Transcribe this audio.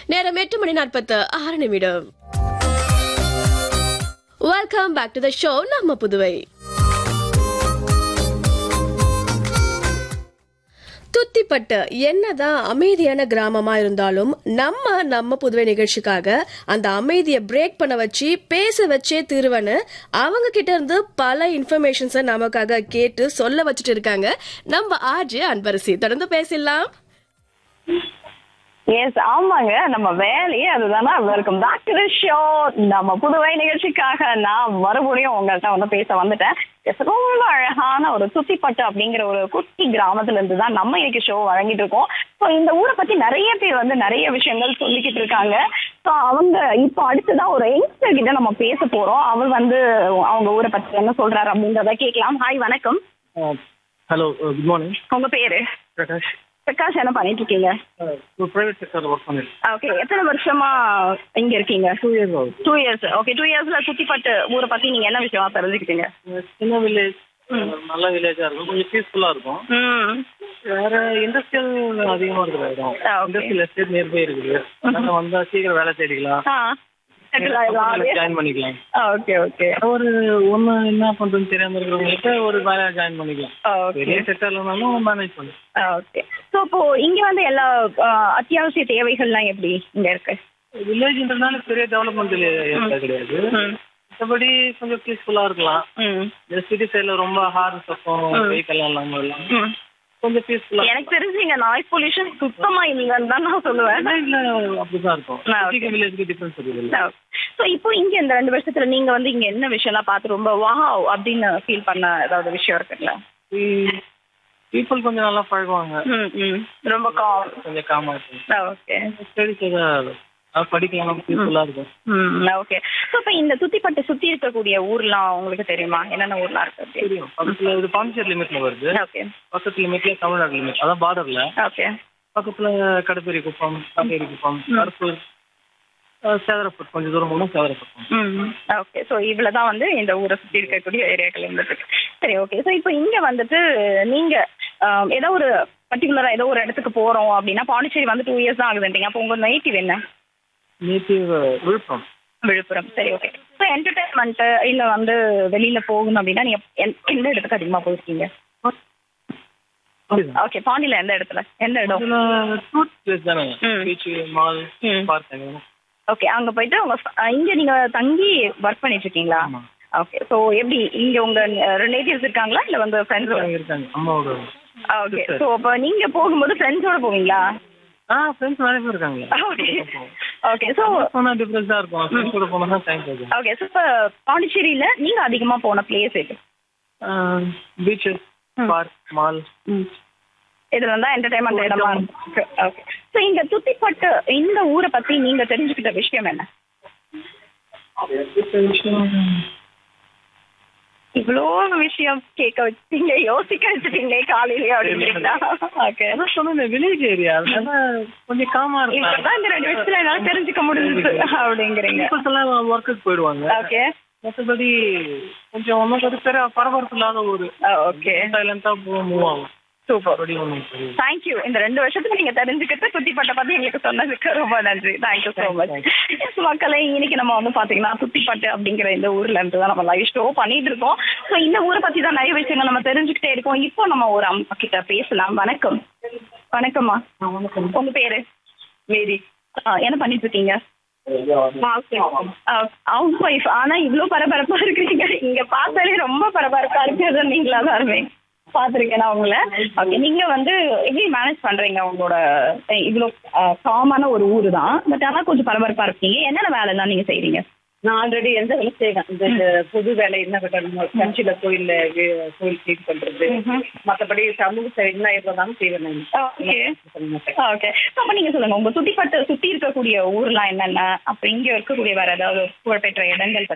நேரம் எட்டு மணி நாற்பத்து ஆறு நிமிடம் welcome back to the show நம்ம புதுவை துத்திப்பட்டு என்னதான் அமைதியான கிராமமா இருந்தாலும் நம்ம நம்ம புதுவை நிகழ்ச்சிக்காக அந்த அமைதியை பிரேக் பண்ண வச்சு பேச வச்சே தீர்வன்னு அவங்க கிட்ட இருந்து பல இன்ஃபர்மேஷன்ஸை நமக்காக கேட்டு சொல்ல வச்சுட்டு இருக்காங்க நம்ம ஆர்ஜே அன்பரசி தொடர்ந்து பேசலாம் எஸ் ஆமாங்க நம்ம வேலையே அதுதானே welcome back to the show நம்ம புதுவை நிகழ்ச்சிக்காக நான் மறுபடியும் உங்கள்கிட்ட வந்து பேச வந்துட்டேன் Yes, ரொம்ப அழகான ஒரு சுத்திப்பட்டு அப்படிங்கிற ஒரு குட்டி கிராமத்துல இருந்து தான் நம்ம இன்னைக்கு ஷோ வழங்கிட்டு இருக்கோம் ஸோ இந்த ஊரை பத்தி நிறைய பேர் வந்து நிறைய விஷயங்கள் சொல்லிக்கிட்டு இருக்காங்க ஸோ அவங்க இப்போ அடுத்ததான் ஒரு யங்ஸ்டர் கிட்ட நம்ம பேச போறோம் அவர் வந்து அவங்க ஊரை பத்தி என்ன சொல்றாரு அப்படின்றத கேட்கலாம் ஹாய் வணக்கம் ஹலோ குட் மார்னிங் உங்க பேரு பிரகாஷ் பிரகாஷ் என்ன பண்ணிட்டு இருக்கீங்க ஒரு ப்ரைவேட் செக்டரில் ஒர்க் பண்ணிருக்கேன் ஓகே எத்தனை வருஷமா இங்க இருக்கீங்க டூ இயர்ஸ் ஆகுது டூ இயர்ஸ் ஓகே டூ இயர்ஸ்ல சுத்திப்பட்டு ஊரை பத்தி நீங்க என்ன விஷயமா தெரிஞ்சுக்கிட்டீங்க சின்ன வில்லேஜ் நல்ல வில்லேஜாக இருக்கும் கொஞ்சம் பீஸ்ஃபுல்லாக இருக்கும் ம் வேற இண்டஸ்ட்ரியல் அதிகமாக இருக்கிற இடம் ஆ, okay. இண்டஸ்ட்ரியல் எஸ்டேட் நியர்பை இருக்குது அதனால வந்தா சீக்கிரம் வேலை தேடிக்கலாம் ஆ settle ஆயிடலாம் ஜாயின் பண்ணிக்கலாம் ஓகே ஓகே ஒரு ஒன்று என்ன பண்ணுறதுன்னு தெரியாம இருக்கிறவங்ககிட்ட ஒரு வேலை ஜாயின் பண்ணிக்கலாம் ஓகே பெரிய செக்டர்ல இருந்தாலும் மேனேஜ் பண்ணி ஓகே ஸோ இப்போ இங்க வந்து எல்லா ஆ, அத்தியாவசிய தேவைகள்லாம் எப்படி இங்க இருக்கு வில்லேஜ்ன்றதுனால பெரிய டெவலப்மெண்ட் கிடையாது ம் மற்றபடி கொஞ்சம் பீஸ்ஃபுல்லாக இருக்கலாம் ம் இந்த சிட்டி சைடில் ரொம்ப ஹார்ன் சத்தம் வெஹிக்கல் இல்லாமல் எல்லாம் ம். கொஞ்சம் பீஸ்ஃபுல்லாக எனக்கு தெரிஞ்சு இங்க நாய்ஸ் பொல்யூஷன் சுத்தமா இல்லைன்னு தான் நான் சொல்லுவேன் வில்லேஜ்ல அப்படிதான் இருக்கும் ஆ, okay. சிட்டிக்கு வில்லேஜ்க்கு டிஃபரன்ஸ் இருக்குது ஸோ இப்போ இங்க இந்த ரெண்டு வருஷத்துல நீங்க வந்து இங்க என்ன விஷயம்லாம் பார்த்து ரொம்ப வாவ் அப்படின்னு ஃபீல் பண்ண ஏதாவது விஷயம் இருக்குங்களா பீப்புள் கொஞ்சம் நல்லா பழகுவாங்க ம் ம் ரொம்ப காம் கொஞ்சம் காமா இருக்கும் ஓகே ஸ்டடிஸ் படிக்கலாம் பீஸ்ஃபுல்லா இருக்கும் ம் ஓகே ஸோ இப்போ இந்த சுத்திப்பட்டு சுத்தி இருக்கக்கூடிய ஊர்லாம் உங்களுக்கு தெரியுமா என்னென்ன ஊர்லாம் இருக்கு அப்படி தெரியும் பக்கத்துல இது பாண்டிச்சேரி லிமிட்ல வருது ஓகே பக்கத்து லிமிட்ல தமிழ்நாடு லிமிட் அதான் பார்டர்ல ஓகே பக்கத்துல கடப்பேரி குப்பம் காட்டேரி குப்பம் கருப்பூர் அஹ், சேதரப்பட் கொஞ்சம் தூரம் போனா சேதரப்பட் ம் ஓகே ஸோ இவ்வளோ தான் வந்து இந்த ஊரை சுற்றி இருக்கக்கூடிய ஏரியாக்கள் இருந்துட்டு சரி ஓகே ஸோ இப்போ இங்கே வந்துட்டு நீங்கள் ஏதோ ஒரு பர்டிகுலராக ஏதோ ஒரு இடத்துக்கு போகிறோம் அப்படின்னா பாண்டிச்சேரி வந்து டூ இயர்ஸ் தான் ஆகுதுன்றீங்க அப்போ உங்கள் நேட்டிவ் என்ன நேட்டிவ் விழுப்புரம் விழுப்புரம் சரி ஓகே ஸோ என்டர்டைன்மெண்ட்டு இல்லை வந்து வெளியில் போகணும் அப்படின்னா நீங்கள் எந்த இடத்துக்கு அதிகமாக போயிருக்கீங்க அப்படிதான் ஓகே பாண்டியில் எந்த இடத்துல எந்த இடம் இதுல டூரிஸ்ட் பிளேஸ் தானே ம். பீச் மால் ம். பார்க் ஓகே அங்கே போயிட்டு உங்கள் இங்கே நீங்கள் தங்கி ஒர்க் பண்ணிட்டு இருக்கீங்களா ஆமா ஓகே ஸோ எப்படி இங்கே உங்கள் ரிலேட்டிவ்ஸ் இருக்காங்களா இல்லை வந்து ஃப்ரெண்ட்ஸோட அங்க இருக்காங்க அம்மாவோட ஓகே ஸோ அப்போ நீங்கள் போகும்போது ஃப்ரெண்ட்ஸோட போவீங்களா ஆ ஃப்ரெண்ட்ஸ் நிறைய பேர் இருக்காங்களே ஓகே ஓகே ஸோ போனா டிஃபரன்ஸா இருக்கும் ஃப்ரெண்ட்ஸ் கூட போனா தான் டைம் போகும் ஓகே ஸோ இப்போ பாண்டிச்சேரியில் நீங்கள் அதிகமாக போன பிளேஸ் எது பீச்சஸ் பார்க் மால் இதில் தான் என்டர்டைன்மெண்ட் இடமா இருக்கு ஓகே ஸோ இங்கே துத்திப்பட்டு இந்த ஊரை பற்றி நீங்கள் தெரிஞ்சுக்கிட்ட விஷயம் என்ன இவ்வளோ விஷயம் கேட்க வச்சிட்டீங்க யோசிக்க வச்சுட்டீங்களே காலையிலேயே அப்படிங்களா ஓகே அதான் சொன்னேன் வில்லேஜ் ஏரியா அதனால கொஞ்சம் காமா இருக்கும் இப்பதான் இந்த ரெண்டு விஷயத்துல என்னால தெரிஞ்சுக்க முடிஞ்சுது அப்படிங்கிறீங்க பீப்புள்ஸ் எல்லாம் ஒர்க்குக்கு போயிடுவாங்க ஓகே மற்றபடி கொஞ்சம் ஒன்றும் ஒரு பெரிய பரபரப்பு இல்லாத ஒரு ஓகே சைலண்டா மூவ் ஆகும் சூப்பர் மறுபடி ஒன்றும் தெரியும் தேங்க்யூ இந்த ரெண்டு வருஷத்துக்கு நீங்க தெரிஞ்சுக்கிட்டு சுத்திப்பட்ட பத்தி எங்களுக்கு சொன்னதுக்கு ரொம்ப நன்றி தேங்க்யூ ஸோ மச் மக்களே இன்னைக்கு நம்ம வந்து பாத்தீங்கன்னா சுத்திப்பட்டு அப்படிங்கிற இந்த ஊர்ல இருந்து தான் நம்ம லைவ் ஷோ பண்ணிட்டு இருக்கோம் ஸோ இந்த ஊரை பத்தி தான் நிறைய விஷயங்கள் நம்ம தெரிஞ்சுக்கிட்டே இருக்கோம் இப்போ நம்ம ஒரு அம்மா கிட்ட பேசலாம் வணக்கம் வணக்கம்மா வணக்கம் உங்க பேரு மேரி ஆ, என்ன பண்ணிட்டு இருக்கீங்க ஹவுஸ் ஒய்ஃப் ஆனா இவ்ளோ பரபரப்பா இருக்கிறீங்க இங்க பார்த்தாலே ரொம்ப பரபரப்பா இருக்கிறது நீங்களா தான் பாத்திருக்கேன் நான் உங்களை ஓகே நீங்க வந்து எப்படி மேனேஜ் பண்றீங்க உங்களோட அஹ், இவ்ளோ காமான ஒரு ஊரு தான் பட் ஆனா கொஞ்சம் பரபரப்பா இருக்கீங்க என்னென்ன வேலை எல்லாம் நீங்க செய்றீங்க நான் ஆல்ரெடி எந்த வேலை செய்வேன் இந்த இந்த பொது வேலை என்ன கட்டணும் கட்சியில கோயில்ல வே- கோயில் க்ளீன் பண்றது மத்தபடி சமூக சேவை என்ன இருந்தாலும் செய்வேன் நான் ஓகே பண்ண மாட்டேன் ஓகே அப்ப நீங்க சொல்லுங்க உங்க சுத்தி பட்டு சுத்தி இருக்கக்கூடிய ஊர்லாம் என்னென்ன அப்ப இங்க இருக்கக்கூடிய வேற ஏதாவது புகழ்பெற்ற இடங்கள்